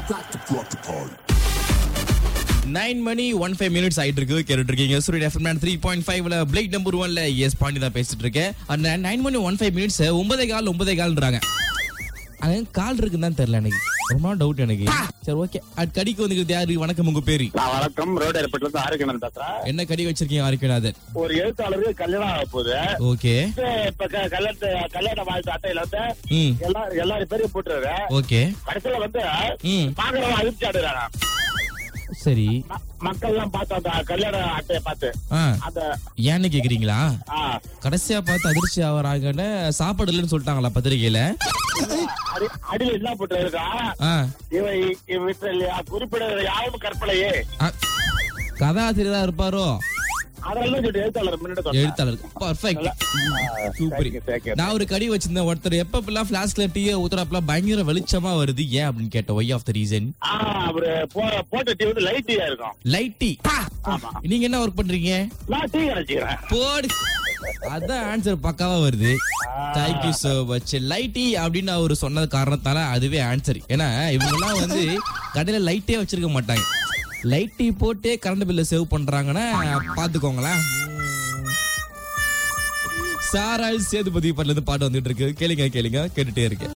Nine மணி one five minutes ஆயிட்டு இருக்கு கேட்டுட்டு இருக்கீங்க சூரிய எஃப்எம் த்ரீ பாயிண்ட் ஃபைவ்ல பிளேக் நம்பர் ஒன்ல எஸ் பாண்டி தான் பேசிட்டு இருக்கேன் அந்த நைன் மணி ஒன் ஃபைவ் மினிட்ஸ் ஒன்பதே கால் ஒன்பதே கால்ன்றாங்க அங்க கால் இருக்குன்னு தான் தெரியல எனக்கு ரொம்ப டவுட் எனக்கு சரி ஓகே அது கடிக்கு வந்துக்கிறது யாரு வணக்கம் உங்க பேரு நான் வணக்கம் ரோடு ஏற்பட்டுல இருந்து ஆரோக்கியம் பேசுறேன் என்ன கடி வச்சிருக்கீங்க ஆரிக்கநாதன் ஒரு எழுத்தாளருக்கு கல்யாணம் ஆக போகுது ஓகே இப்ப க- கல்யாணத்து கல்யாண வாழ்த்து அட்டையில வந்து ம் எல்லா எல்லாரும் பேரையும் போட்டுருங்க ஓகே கடைசியில வந்து ம் பாக்குறவங்க அதிர்ச்சி ஆடுறாங்க சரி ம- மக்கள் எல்லாம் பார்த்து அந்த கல்யாண அட்டையை பார்த்து ஆ அந்த ஏன்னு கேக்குறீங்களா ஆ, கடைசியா பார்த்து அதிர்ச்சி ஆவறாங்கன்னு சாப்பாடு இல்லைன்னு சொல்லிட்டாங்களா பத்திரிகையில அடி- அடியில என்ன போட்டு இருக்கா ஆ இவன் இவன் வீட்டுல இல்லையா குறிப்பிட யாரும் கற்பனையே ஆ, கதாசிரியரா இருப்பாரோ அதெல்லாம் சொல்லிட்டு எழுத்தாளர் முன்னாடி சொன்னேன். எழுத்தாளர் perfect super Thank you, thank you. நான் ஒரு கடி வச்சிருந்தேன் ஒருத்தர் எப்பப்பெல்லாம் பிளாஸ்க்ல டீயை ஊத்துறப்பெல்லாம் பயங்கர வெளிச்சமா வருது ஏன் அப்படின்னு கேட்டேன் ஒய் ஆஃப் த ரீசன் ஆ, அவரு போ- போட்ட டீ வந்து லைட் டீயா இருக்கும் லைட் டீ ஆமா. நீங்க என்ன ஒர்க் பண்றீங்க நான் டீ கிடைச்சிக்கிறேன் போடு அதான் ஆன்சர் பக்காவா வருது thank you so much light tea அப்படின்னு அவர் சொன்னது காரணத்தால அதுவே ஆன்சர் ஏன்னா இவங்க எல்லாம் வந்து கடையில லைட்டே வச்சிருக்க மாட்டாங்க லைட் டீ போட்டே கரண்ட் பில்ல சேவ் பண்றாங்கன்னா பாத்துக்கோங்களேன் சாரால் சேதுபதி படல இருந்து பாட்டு வந்துட்டு இருக்கு கேளுங்க கேளுங்க கேட்டுட்டே இருக்கேன்